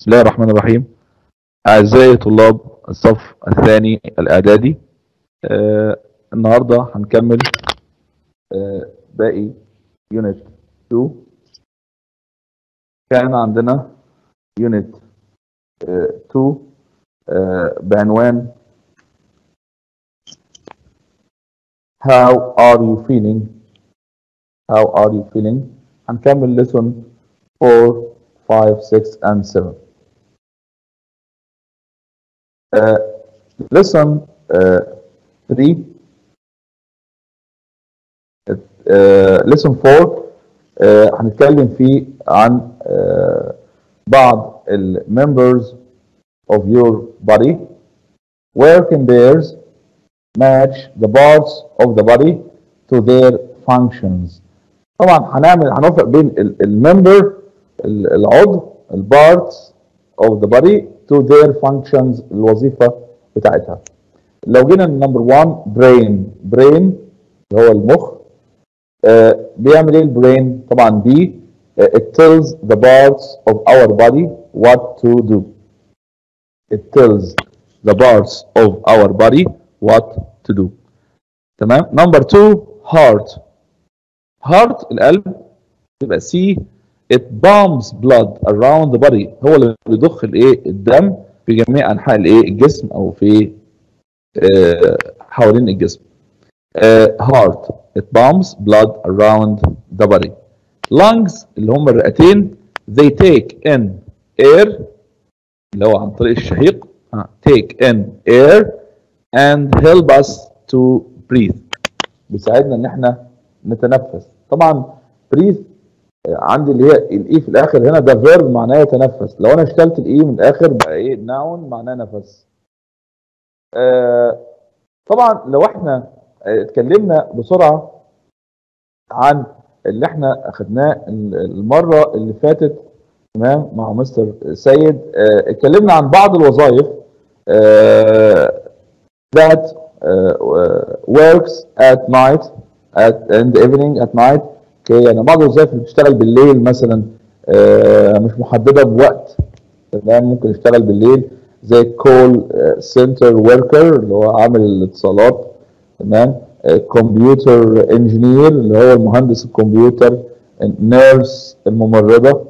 بسم الله الرحمن الرحيم أعزائي طلاب الصف الثاني الإعدادي آه النهاردة هنكمل آه باقي يونت 2 كان عندنا يونت 2 آه بعنوان How are you feeling? How are you feeling? هنكمل lesson 4 5 6 and 7 uh, lesson uh, 3 uh, lesson 4 uh, هنتكلم فيه عن uh, بعض ال members of your body where can pairs match the parts of the body to their functions طبعا هنعمل هنوفق بين الممبر العضو البارتس of the body to their functions الوظيفة بتاعتها لو جينا نمبر 1 brain brain اللي هو المخ آه بيعمل ايه البرين طبعا دي uh, it tells the parts of our body what to do it tells the parts of our body what to do تمام نمبر 2 heart heart القلب يبقى سي it pumps blood around the body هو اللي بيضخ الايه الدم في جميع انحاء الايه الجسم او في آه حوالين الجسم آه heart it pumps blood around the body lungs اللي هم الرئتين they take in air اللي هو عن طريق الشهيق uh, take in air and help us to breathe بيساعدنا ان احنا نتنفس طبعا breathe عندي اللي هي الاي في الاخر هنا ده فيرب معناه يتنفس لو انا اشتلت الاي من الاخر بقى ايه ناون معناه نفس آه طبعا لو احنا اتكلمنا بسرعه عن اللي احنا اخدناه المره اللي فاتت تمام مع مستر سيد اه اتكلمنا عن بعض الوظائف اه that uh, works at night at in the evening at night اوكي يعني بعض الوظائف اللي بتشتغل بالليل مثلا اه مش محدده بوقت تمام ممكن يشتغل بالليل زي كول سنتر وركر اللي هو عامل الاتصالات تمام كمبيوتر انجينير اللي هو المهندس الكمبيوتر نيرس الممرضه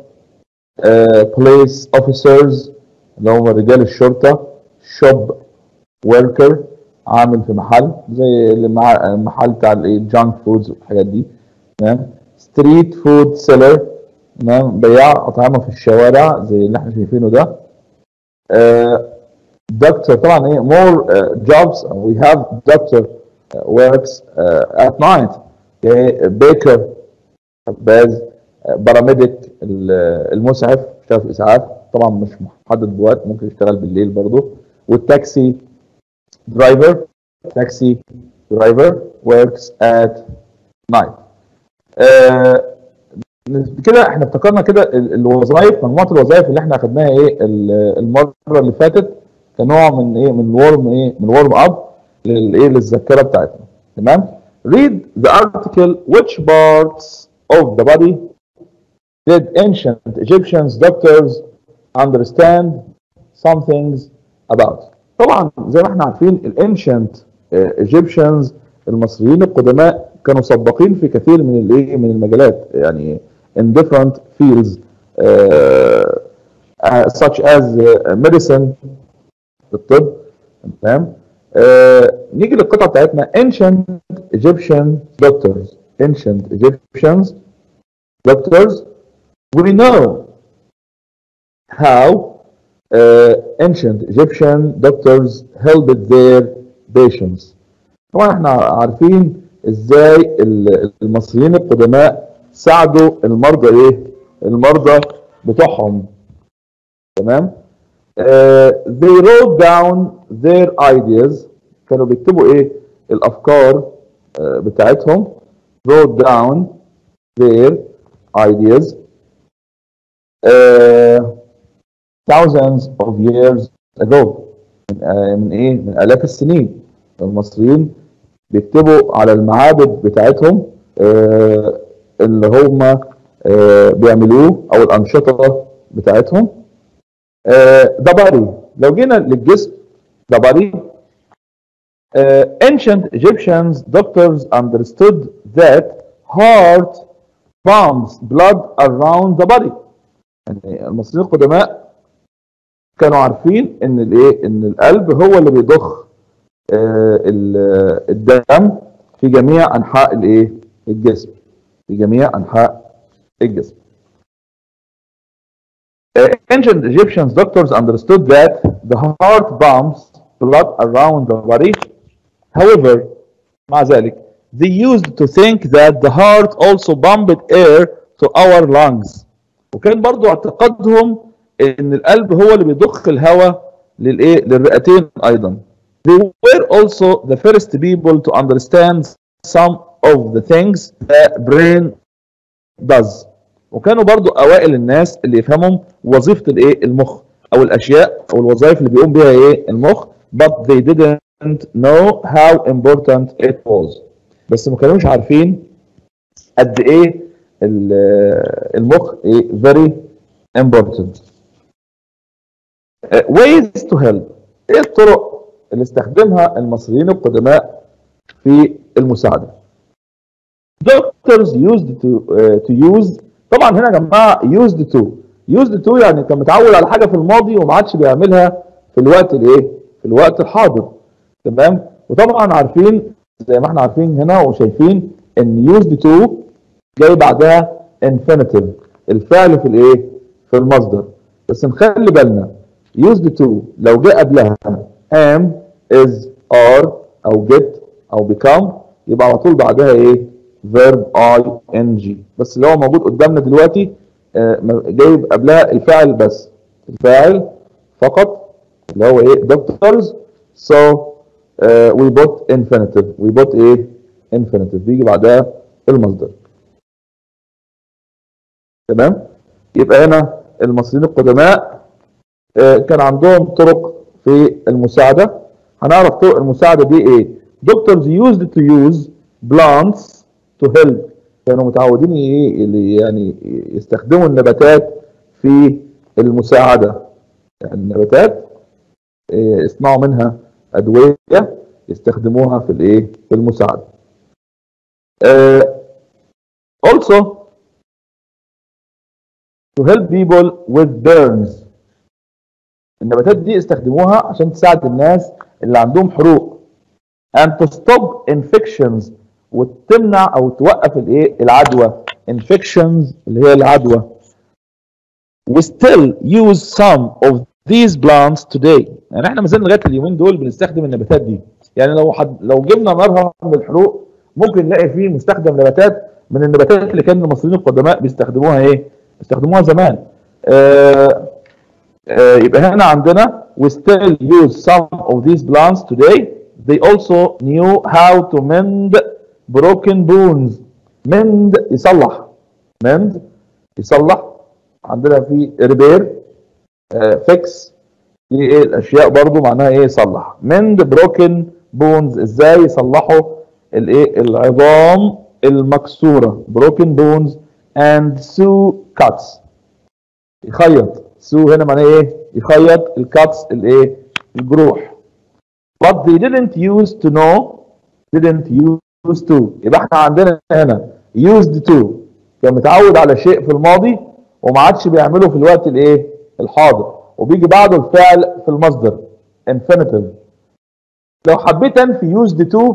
بوليس اوفيسرز اللي هم رجال الشرطه شوب وركر عامل في محل زي اللي مع المحل بتاع الجانك فودز والحاجات دي تمام ستريت فود سيلر تمام بياع اطعمه في الشوارع زي اللي احنا شايفينه ده دكتور طبعا ايه more uh, jobs we have doctor uh, works uh, at night okay baker خباز باراميديك المسعف اشتغل في اسعاف طبعا مش محدد بوقت ممكن يشتغل بالليل برضه والتاكسي درايفر تاكسي درايفر works at night آه كده احنا افتكرنا كده الوظائف مجموعه الوظائف اللي احنا اخدناها ايه المره اللي فاتت كنوع من ايه من ورم ايه من ورم اب للايه للذاكره بتاعتنا تمام read the article which parts of the body did ancient Egyptians doctors understand some things about طبعا زي ما احنا عارفين الانشنت Egyptians المصريين القدماء كانوا سباقين في كثير من الايه من المجالات يعني in different fields uh, uh, such as uh, medicine الطب تمام uh, نيجي للقطعه بتاعتنا ancient Egyptian doctors ancient Egyptians doctors we know how uh, ancient Egyptian doctors helped their patients طبعا احنا عارفين ازاي المصريين القدماء ساعدوا المرضى ايه المرضى بتوعهم تمام uh, they wrote down their ideas كانوا بيكتبوا ايه الافكار uh, بتاعتهم wrote down their ideas uh, thousands of years ago من, uh, من ايه من الاف السنين المصريين بيكتبوا على المعابد بتاعتهم آه اللي هم آه بيعملوه او الانشطه بتاعتهم the body لو جينا للجسم the body uh, ancient Egyptians doctors understood that heart pumps blood around the body يعني المصريين القدماء كانوا عارفين ان الايه ان القلب هو اللي بيضخ آه الدم في جميع انحاء الايه الجسم في جميع انحاء الجسم Uh, ancient Egyptians doctors understood that the heart pumps blood around the body. However, مع ذلك, they used to think that the heart also pumped air to our lungs. وكان برضو اعتقادهم ان القلب هو اللي بيضخ الهواء للايه للرئتين ايضا. They were also the first people to understand some of the things that brain does. وكانوا برضو اوائل الناس اللي يفهموا وظيفه الايه المخ او الاشياء او الوظائف اللي بيقوم بيها ايه المخ but they didn't know how important it was بس ما كانوش عارفين قد ايه المخ ايه very important ways to help ايه الطرق اللي استخدمها المصريين القدماء في المساعده doctors used to uh, to use طبعا هنا يا جماعه used to used to يعني كان متعود على حاجه في الماضي وما عادش بيعملها في الوقت الايه في الوقت الحاضر تمام وطبعا عارفين زي ما احنا عارفين هنا وشايفين ان used to جاي بعدها infinitive الفعل في الايه في المصدر بس نخلي بالنا used to لو جه قبلها am is are او get او become يبقى على طول بعدها ايه verb ing بس اللي هو موجود قدامنا دلوقتي جايب قبلها الفاعل بس الفاعل فقط اللي هو ايه doctors so uh, we put infinitive we put ايه infinitive بيجي بعدها المصدر تمام يبقى هنا المصريين القدماء uh, كان عندهم طرق في المساعدة هنعرف طرق المساعدة دي ايه doctors used to use plants to help كانوا متعودين ايه يعني يستخدموا النباتات في المساعده يعني النباتات يصنعوا منها ادويه يستخدموها في الايه في المساعده uh, also to help people with burns النباتات دي استخدموها عشان تساعد الناس اللي عندهم حروق and to stop infections وتمنع او توقف الايه العدوى infections اللي هي العدوى we still use some of these plants today يعني احنا ما زلنا لغايه اليومين دول بنستخدم النباتات دي يعني لو حد لو جبنا مرهم للحروق ممكن نلاقي فيه مستخدم نباتات من النباتات اللي كان المصريين القدماء بيستخدموها ايه بيستخدموها زمان آه آه يبقى هنا عندنا we still use some of these plants today they also knew how to mend broken bones mend يصلح mend يصلح عندنا في ريبير فيكس دي ايه الاشياء برضو معناها ايه يصلح mend broken bones ازاي يصلحوا الايه العظام المكسوره broken bones and sew cuts يخيط sew هنا معناه ايه يخيط الكاتس الايه الجروح but they didn't use to know didn't use to يبقى احنا عندنا هنا used to كان متعود على شيء في الماضي وما عادش بيعمله في الوقت الايه الحاضر وبيجي بعده الفعل في المصدر infinitive لو حبيت انفي used to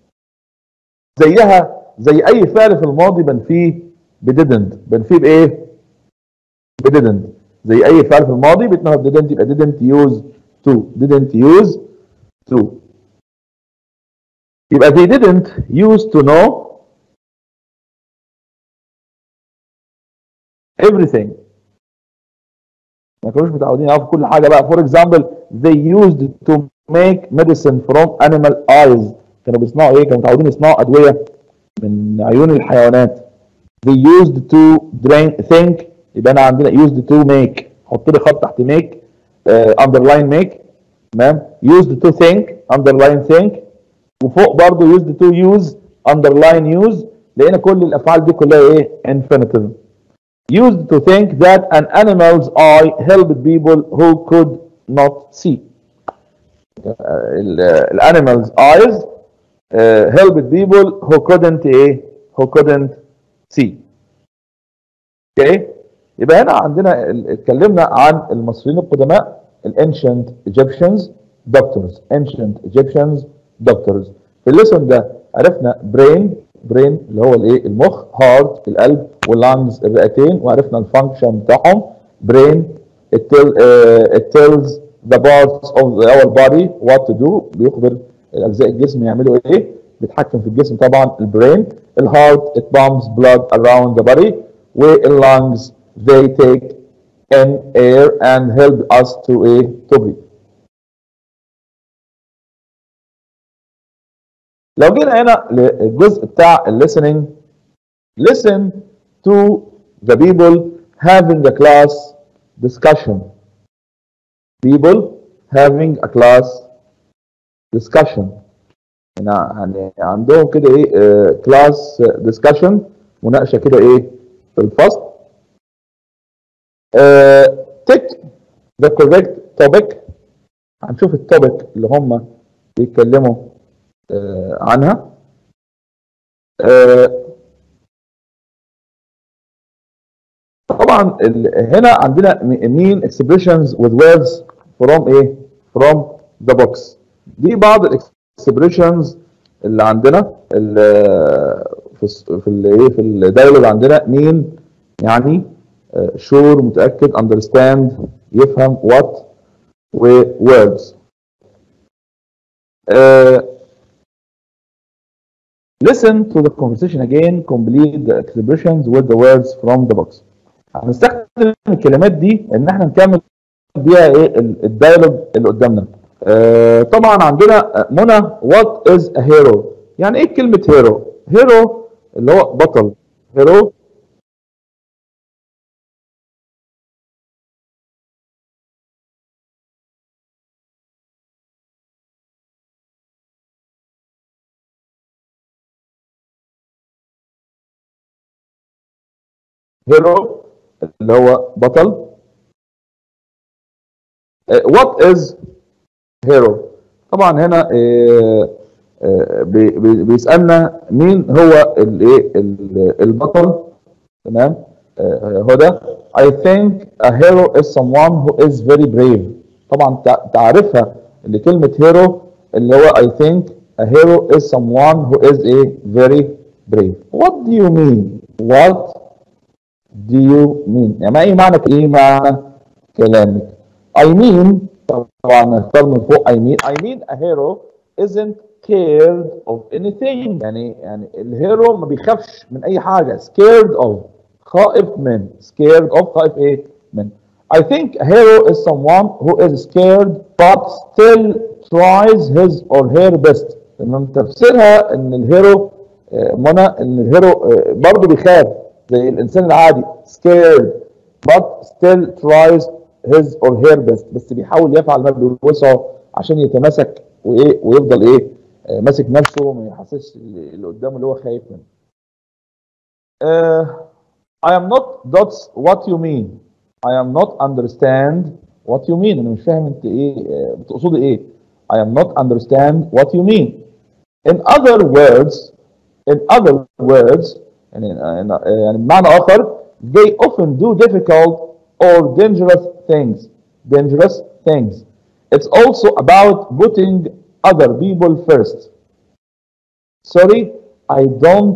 زيها زي اي فعل في الماضي بنفيه ب didn't بنفيه بايه ب didn't زي اي فعل في الماضي بيتنهى ب didn't يبقى didn't use to didn't use to يبقى they didn't use to know everything ما كانوش متعودين يعرفوا كل حاجه بقى فور اكزامبل they used to make medicine from animal eyes كانوا بيصنعوا ايه كانوا متعودين يصنعوا ادويه من عيون الحيوانات they used to drink think يبقى انا عندنا used to make حط لي خط تحت make uh, underline make تمام used to think underline think وفوق برضه used to use underline use لقينا كل الافعال دي كلها ايه infinitive used to think that an animal's eye helped people who could not see. الانيمال's eyes uh, helped people who couldn't ايه who couldn't see. اوكي okay. يبقى هنا عندنا اتكلمنا عن المصريين القدماء الانشنت Egyptians doctors ancient Egyptians doctors في الليسون ده عرفنا برين برين اللي هو الايه المخ هارت القلب واللانجز الرئتين وعرفنا الفانكشن بتاعهم برين it, tell, uh, it tells the parts of our body what to do بيخبر الاجزاء الجسم يعملوا ايه بيتحكم في الجسم طبعا البرين الهارت it pumps blood around the body واللانجز they take in air and help us to a to breathe لو جينا هنا للجزء بتاع listening listen to the people having a class discussion people having a class discussion هنا يعني عندهم كده ايه كلاس discussion مناقشه كده ايه في الفصل uh, take the correct topic هنشوف التوبيك اللي هم بيتكلموا uh, عنها uh, طبعا هنا عندنا mean expressions with words from ايه from the box دي بعض الاكسبريشنز اللي عندنا اللي في في الايه في الدايلوج عندنا مين يعني شور متاكد understand يفهم what و words uh, listen to the conversation again complete the expressions with the words from the box هنستخدم الكلمات دي ان احنا نكمل بيها ايه الدايلوج اللي قدامنا آه طبعا عندنا منى وات از ا هيرو يعني ايه كلمه هيرو هيرو اللي هو بطل هيرو هيرو اللي هو بطل وات از هيرو طبعا هنا بيسالنا مين هو الايه البطل تمام هدى I think a hero is someone who is very brave طبعا تعرفها اللي كلمة hero اللي هو I think a hero is someone who is a very brave what do you mean what do you mean يعني ايه معنى ايه معنى كلامك I mean طبعا نختار من فوق I mean I mean a hero isn't scared of anything يعني يعني الهيرو ما بيخافش من اي حاجه scared of خائف من scared of خائف ايه من I think a hero is someone who is scared but still tries his or her best تمام تفسيرها ان الهيرو منى ان الهيرو برضه بيخاف زي الانسان العادي scared but still tries his or her best بس بيحاول يفعل ما بوسعه عشان يتماسك وايه ويفضل ايه آه ماسك نفسه وما يحسسش اللي قدامه اللي هو خايف منه. Uh, I am not that's what you mean. I am not understand what you mean. انا مش فاهم انت ايه آه بتقصدي ايه. I am not understand what you mean. In other words in other words يعني يعني بمعنى اخر they often do difficult or dangerous things. Dangerous things. It's also about putting other people first. Sorry, I don't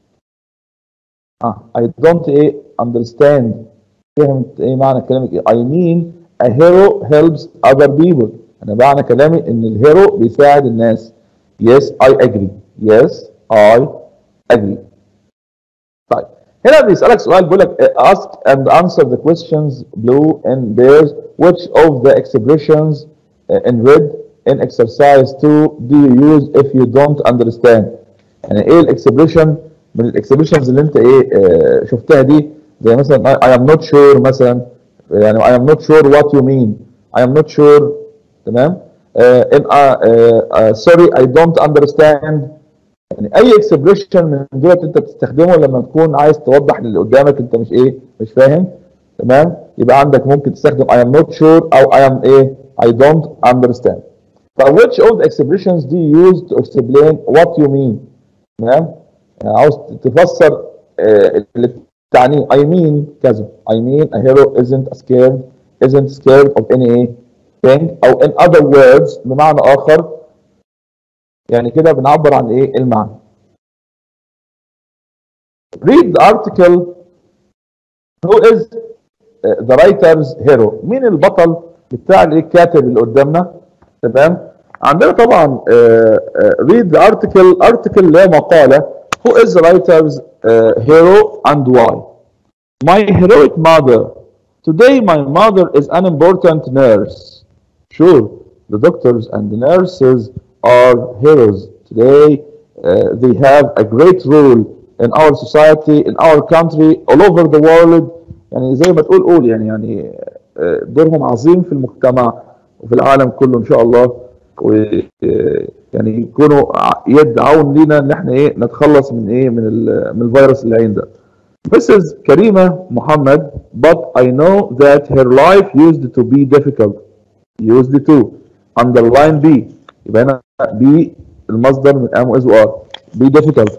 ah, I don't eh, understand. فهمت ايه معنى كلامك ايه؟ I mean a hero helps other people. انا معنى كلامي ان الهيرو بيساعد الناس. Yes, I agree. Yes, I agree. طيب هنا بيسألك سؤال بيقول لك ask and answer the questions below in pairs which of the expressions in red in exercise 2 do you use if you don't understand يعني ايه الاكسبريشن من الاكسبريشنز اللي انت ايه اه شفتها دي زي مثلا I am not sure مثلا يعني I am not sure what you mean I am not sure تمام uh, in uh, uh, sorry I don't understand يعني اي اكسبريشن من دولت انت بتستخدمه لما تكون عايز توضح للي قدامك انت مش ايه مش فاهم تمام يبقى عندك ممكن تستخدم I am not sure او I am ايه I don't understand ف which of the expressions do you use to explain what you mean تمام يعني عاوز تفسر آه، اللي تعنيه I mean كذا I mean a hero isn't scared isn't scared of any thing او in other words بمعنى اخر يعني كده بنعبر عن ايه المعنى read the article who is uh, the writer's hero مين البطل بتاع الايه الكاتب اللي قدامنا تمام عندنا طبعا uh, uh, read the article article اللي هي مقاله who is the writer's uh, hero and why my heroic mother today my mother is an important nurse sure the doctors and the nurses are heroes today uh, they have a great role in our society in our country all over the world يعني زي ما تقول قول يعني يعني آه، دورهم عظيم في المجتمع وفي العالم كله ان شاء الله و آه، يعني يكونوا ع- يد عون لينا ان احنا ايه نتخلص من ايه من ال- من الفيروس اللعين ده Mrs. كريمة محمد but I know that her life used to be difficult used to underline B يبقى هنا B المصدر من am is or be difficult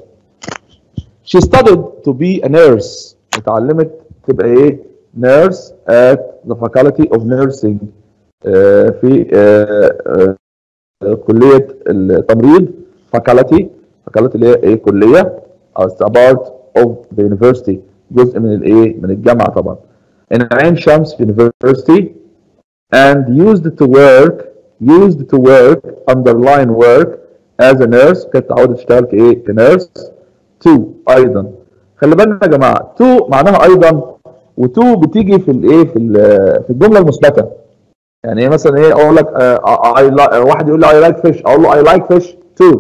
she studied to be a nurse اتعلمت تبقى ايه nurse at the faculty of nursing آه، في آه، آه، كلية التمريض faculty faculty اللي هي ايه كلية او it's a part of the university جزء من الايه من الجامعة طبعا in عين شمس University and used to work used to work underline work as a nurse كانت تعود تشتغل كايه كنيرس to ايضا خلي بالنا يا جماعه to معناها ايضا و2 بتيجي في الايه في ال- في الجمله المثبته يعني ايه مثلا ايه اقول لك آه I like- واحد يقول لي I like fish اقول له I like fish too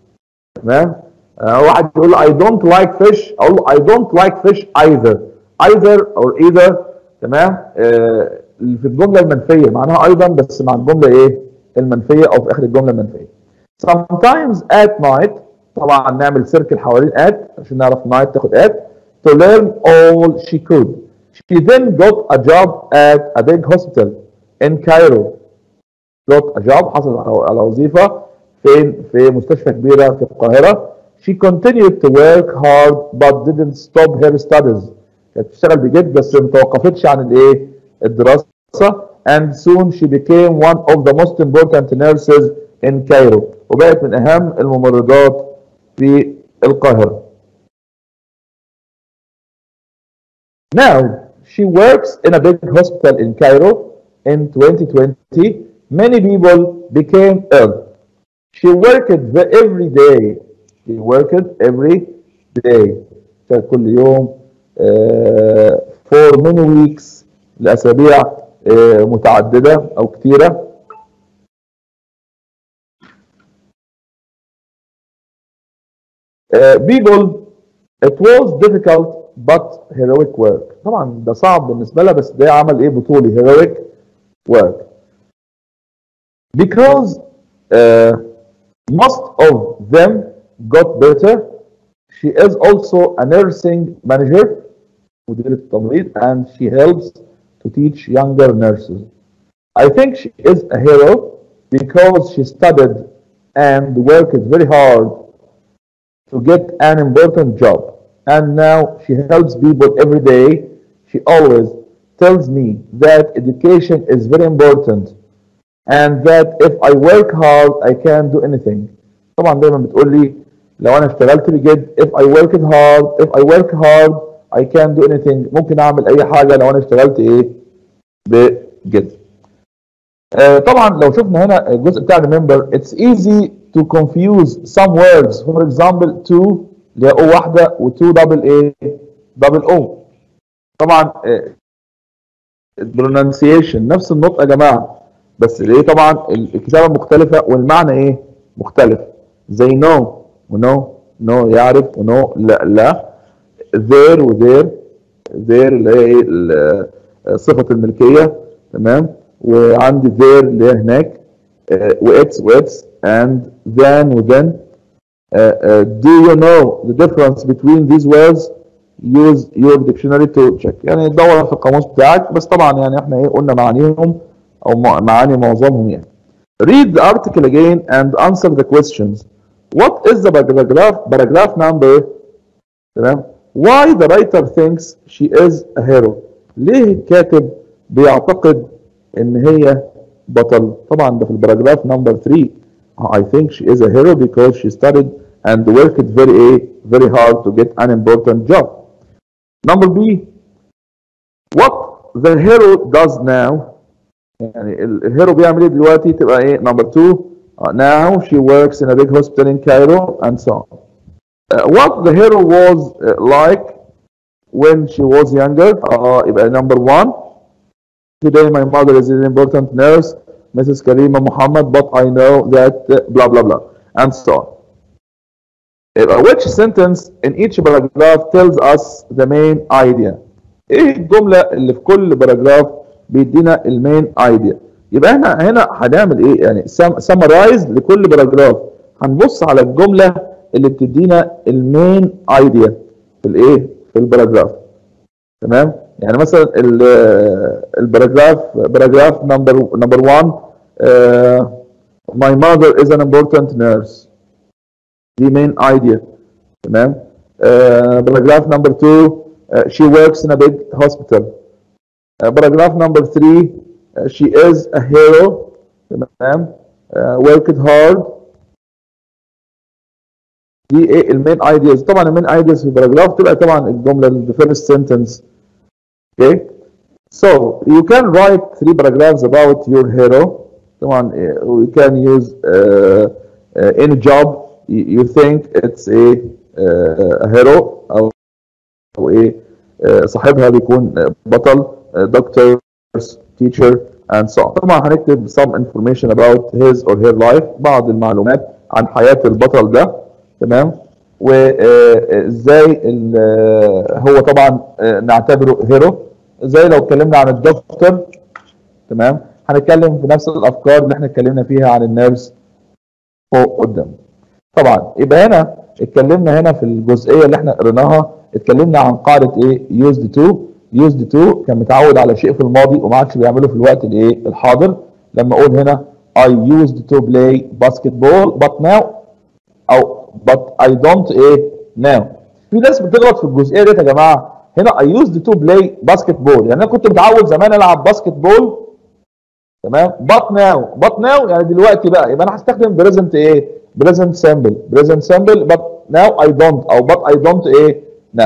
تمام آه واحد يقول لي I don't like fish اقول له I don't like fish either either or either تمام آه في الجمله المنفيه معناها ايضا بس مع الجمله ايه المنفيه او في اخر الجمله المنفيه sometimes at night طبعا نعمل سيركل حوالين at عشان نعرف night تاخد at to learn all she could she then got a job at a big hospital in Cairo got a job حصل على على وظيفة فين في مستشفى كبيرة في القاهرة she continued to work hard but didn't stop her studies كانت بتشتغل بجد بس ما توقفتش عن الايه الدراسة and soon she became one of the most important nurses in Cairo وبقت من أهم الممرضات في القاهرة Now, she works in a big hospital in Cairo. In 2020, many people became ill. She worked ve- every day. She worked every day. كانت كل يوم uh, for many weeks لأسابيع uh, متعددة أو كثيرة. Uh, people It was difficult but heroic work. طبعا ده صعب بالنسبة لها بس ده عمل ايه بطولي heroic work. Because uh, most of them got better, she is also a nursing manager مديرة التمريض and she helps to teach younger nurses. I think she is a hero because she studied and worked very hard to get an important job. And now she helps people every day. She always tells me that education is very important and that if I work hard I can do anything. طبعا دايما بتقول لي لو انا اشتغلت بجد if I work hard if I work hard I can do anything ممكن اعمل اي حاجة لو انا اشتغلت ايه بجد. آه، طبعا لو شفنا هنا الجزء بتاع remember it's easy to confuse some words for example to اللي هي او واحده و to double ايه double o طبعا البرونانسيشن نفس النطق يا جماعه بس الايه طبعا الكتابه مختلفه والمعنى ايه مختلف زي no ونو نو يعرف ونو لا لا there وذير there اللي هي ايه ال- صفه الملكيه تمام وعندي there اللي هي هناك واتس واتس and then وذن uh, do you know the difference between these words use your dictionary to check يعني دور في القاموس بتاعك بس طبعا يعني احنا ايه قلنا معانيهم او معاني معظمهم يعني read the article again and answer the questions what is the paragraph paragraph number تمام why the writer thinks she is a hero ليه الكاتب بيعتقد ان هي بطل طبعا ده في الباراجراف نمبر 3 I think she is a hero because she studied and worked very very hard to get an important job number B what the hero does now يعني الهيرو بيعمل ايه دلوقتي تبقى ايه نمبر 2 uh, now she works in a big hospital in Cairo and so on uh, what the hero was uh, like when she was younger uh, يبقى number 1 today my mother is an important nurse Mrs. Karima Muhammad but I know that uh, blah blah blah and so on يبقى which sentence in each paragraph tells us the main idea ايه الجملة اللي في كل باراجراف بيدينا المين ايديا يبقى احنا هنا هنعمل ايه يعني سمرايز لكل باراجراف هنبص على الجمله اللي بتدينا المين ايديا في الايه في الباراجراف تمام يعني مثلا الباراجراف باراجراف نمبر نمبر 1 my mother is an important nurse دي main idea تمام باراجراف نمبر 2 she works in a big hospital Uh, paragraph number three, uh, she is a hero, تمام uh, worked hard دي ايه المين ايدياز طبعا المين ايدياز في الباراجراف تبقى طبعا الجمله the first sentence okay so you can write three paragraphs about your hero طبعا we can use uh, uh, any job you think it's a, uh, a hero او او ايه صاحبها بيكون بطل doctors, teacher, and so on. طبعا هنكتب some information about his or her life بعض المعلومات عن حياة البطل ده تمام وازاي هو طبعا نعتبره هيرو زي لو اتكلمنا عن الدكتور تمام هنتكلم في نفس الافكار اللي احنا اتكلمنا فيها عن النيرس فوق قدام طبعا يبقى هنا اتكلمنا هنا في الجزئيه اللي احنا قريناها اتكلمنا عن قاعده ايه used to used to كان متعود على شيء في الماضي وما عادش بيعمله في الوقت الايه الحاضر لما اقول هنا I used to play basketball but now او but I don't ايه now في ناس بتغلط في الجزئيه ديت يا جماعه هنا I used to play basketball يعني انا كنت متعود زمان العب باسكت بول تمام but now but now يعني دلوقتي بقى يبقى انا هستخدم present ايه present simple present simple but now I don't او but I don't ايه now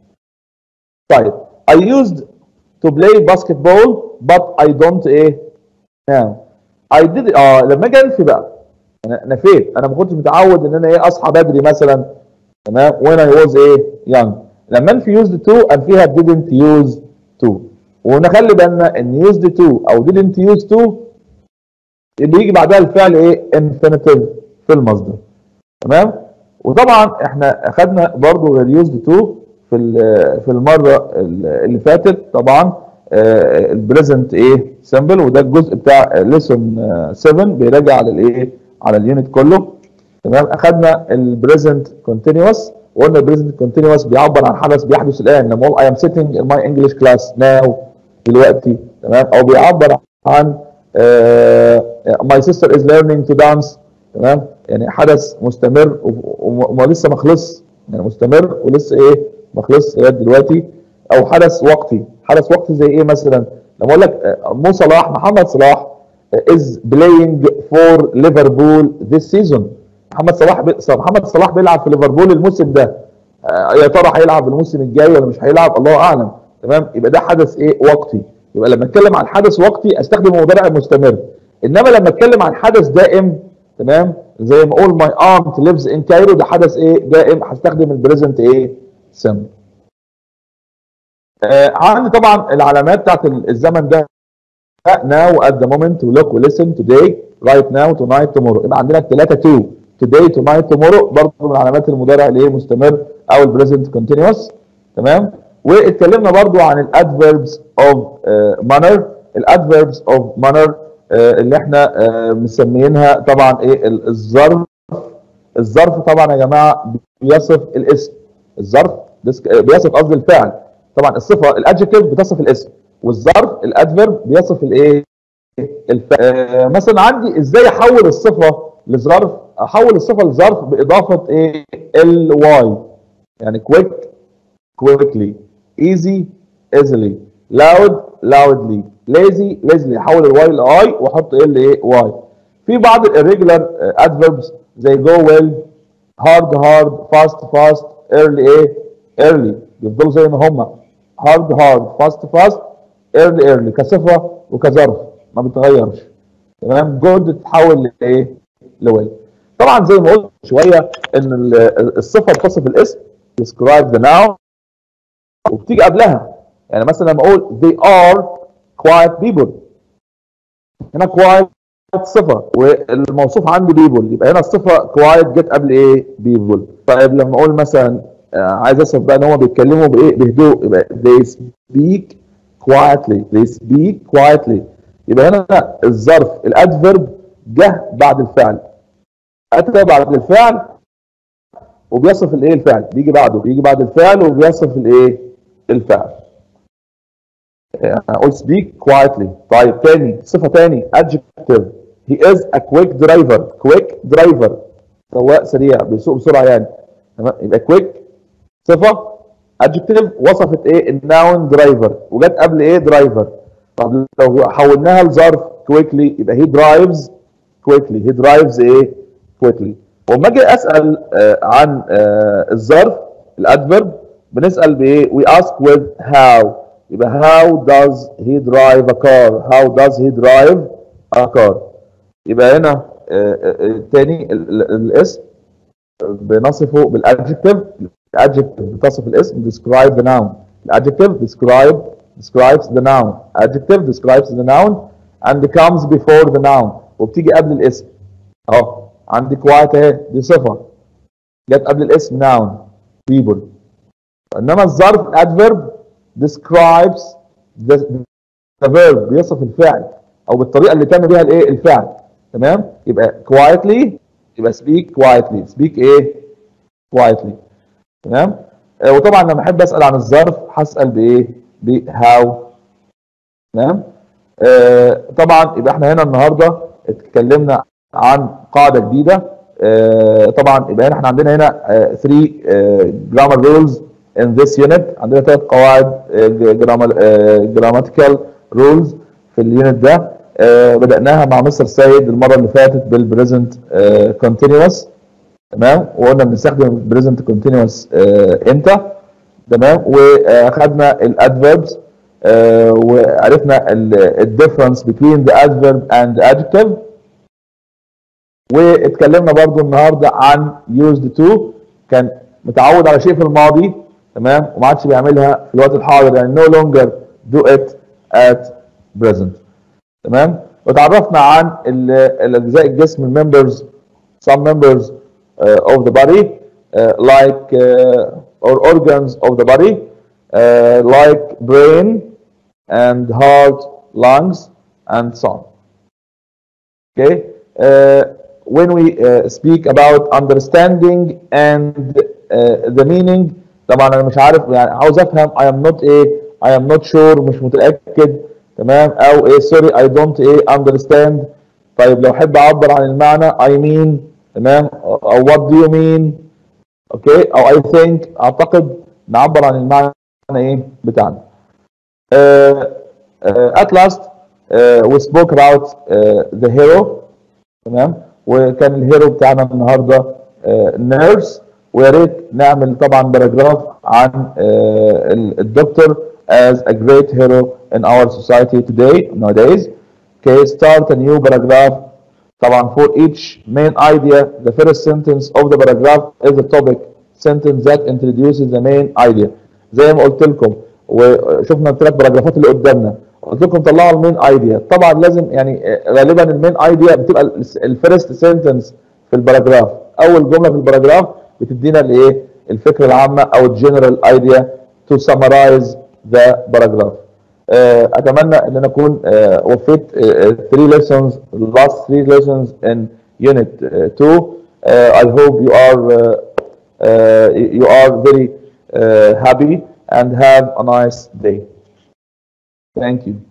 طيب I used to play basketball but I don't ايه now I did اه لما اجي انفي بقى انا نفيت انا ما كنتش متعود ان انا ايه اصحى بدري مثلا تمام when I was ايه young لما انفي used to انفيها didn't use to ونخلي بالنا ان used to او didn't use to اللي يجي بعدها الفعل ايه infinitive في المصدر تمام وطبعا احنا اخدنا برضو غير used to في في المره اللي فاتت طبعا البريزنت ايه سمبل وده الجزء بتاع ليسون 7 بيراجع على الايه على اليونت كله تمام اخدنا البريزنت كونتينوس وقلنا البريزنت كونتينوس بيعبر عن حدث بيحدث الان لما اقول I am sitting in my English class now دلوقتي تمام او بيعبر عن uh, my sister is learning to dance تمام يعني حدث مستمر وما لسه ما خلص يعني مستمر ولسه ايه ما خلص لغايه دلوقتي او حدث وقتي حدث وقتي زي ايه مثلا لما اقول لك مو صلاح محمد صلاح is playing for ليفربول this season محمد صلاح بي... محمد صلاح بيلعب في ليفربول الموسم ده آه يا ترى هيلعب الموسم الجاي ولا مش هيلعب الله اعلم تمام يبقى ده حدث ايه وقتي يبقى لما اتكلم عن حدث وقتي استخدم المضارع المستمر انما لما اتكلم عن حدث دائم تمام زي ما اقول ماي aunt lives in كايرو ده حدث ايه دائم هستخدم البريزنت ايه سم آه عندي طبعا العلامات بتاعت الزمن ده now at the moment to look و listen today right now tonight tomorrow يبقى عندنا الثلاثه تو today tonight tomorrow برضه من علامات المضارع اللي هي مستمر او البريزنت كونتينوس تمام واتكلمنا برضه عن الادفيربس اوف مانر الادفيربس اوف مانر اللي احنا uh, مسميينها طبعا ايه الظرف الظرف طبعا يا جماعه بيصف الاسم الظرف بيصف قصدي الفعل طبعا الصفه الادجكتيف بتصف الاسم والظرف الادفيرب بيصف الايه آه مثلا عندي ازاي احول الصفه لظرف احول الصفه لظرف باضافه ايه الواي يعني كويك كويكلي ايزي ايزلي loud loudly lazy lazily احول الواي لاي واحط ايه لايه واي في بعض الريجولار ادفيربس زي go well hard hard fast fast early ايه early يفضلوا زي ما هم hard hard fast fast early early كصفه وكظرف ما بتغيرش تمام جود تتحول لايه لويل طبعا زي ما قلت شويه ان الصفه بتصف الاسم describe the noun وبتيجي قبلها يعني مثلا لما اقول they are quiet people هنا quiet صفه والموصوف عندي people يبقى هنا الصفه quiet جت قبل ايه people طيب لما اقول مثلا عايز اصف بقى ان هم بيتكلموا بايه بهدوء يبقى they speak quietly they speak quietly يبقى هنا الظرف الادفيرب جه بعد الفعل اتى بعد الفعل وبيصف الايه الفعل بيجي بعده بيجي بعد الفعل وبيصف الايه الفعل اقول speak quietly طيب تاني صفه تاني adjective he is a quick driver quick driver سواق سريع بيسوق بسرعه يعني تمام يبقى quick صفه adjective وصفت ايه الناون درايفر وجت قبل ايه درايفر طب لو حولناها لظرف quickly يبقى he drives quickly he drives ايه quickly وما اجي اسال آه عن آه الظرف الادفرب بنسال بايه we ask with how يبقى how does he drive a car how does he drive a car يبقى هنا آه تاني الاسم بنصفه بالادجكتيف الادجكتيف بتصف الاسم describe the noun الادجكتيف describe describes the noun adjective describes the noun and comes before the noun وبتيجي قبل الاسم اهو عندي quiet اهي دي صفه جت قبل الاسم noun people انما الظرف adverb describes the, the verb بيصف الفعل او بالطريقه اللي تم بيها الايه الفعل تمام يبقى quietly يبقى speak quietly speak ايه quietly تمام آه وطبعا لما احب اسال عن الظرف هسال بايه ب how تمام آه طبعا يبقى احنا هنا النهارده اتكلمنا عن قاعده جديده آه طبعا يبقى هنا احنا عندنا هنا 3 جرامر رولز in this unit عندنا ثلاث قواعد جراماتيكال رولز في اليونت ده آه بدأناها مع مستر سيد المرة اللي فاتت بالبريزنت كونتينوس تمام وقلنا بنستخدم البريزنت كونتينوس امتى تمام واخدنا الادفيربز آه وعرفنا الديفرنس بين the adverb and the adjective واتكلمنا برضو النهارده عن used to كان متعود على شيء في الماضي تمام وما عادش بيعملها في الوقت الحاضر يعني no longer do it at present تمام وتعرفنا عن الاجزاء الجسم الممبرز some members uh, of the body uh, like uh, or organs of the body uh, like brain and heart lungs and so on okay uh, when we uh, speak about understanding and uh, the meaning طبعا انا مش عارف يعني عاوز افهم I am not ايه I am not sure مش متاكد تمام او ايه sorry I don't ايه understand طيب لو احب اعبر عن المعنى I mean تمام او what do you mean اوكي او I think اعتقد نعبر عن المعنى ايه بتاعنا uh, uh, at last uh, we spoke about uh, the hero تمام وكان الهيرو بتاعنا النهارده نيرس ويا ريت نعمل طبعا باراجراف عن الدكتور as a great hero in our society today nowadays okay start a new paragraph طبعا for each main idea the first sentence of the paragraph is a topic sentence that introduces the main idea زي ما قلت لكم وشفنا الثلاث باراجرافات اللي قدامنا قلت لكم طلعوا المين ايديا طبعا لازم يعني غالبا المين ايديا بتبقى الفيرست سنتنس في الباراجراف اول جمله في الباراجراف بتدينا الايه الفكره العامه او الجنرال ايديا تو سمرايز ذا باراجراف اتمنى ان انا اكون وفيت 3 lessons last 3 lessons in unit 2 Uh, I hope you are uh, uh, you are very uh, happy and have a nice day. Thank you.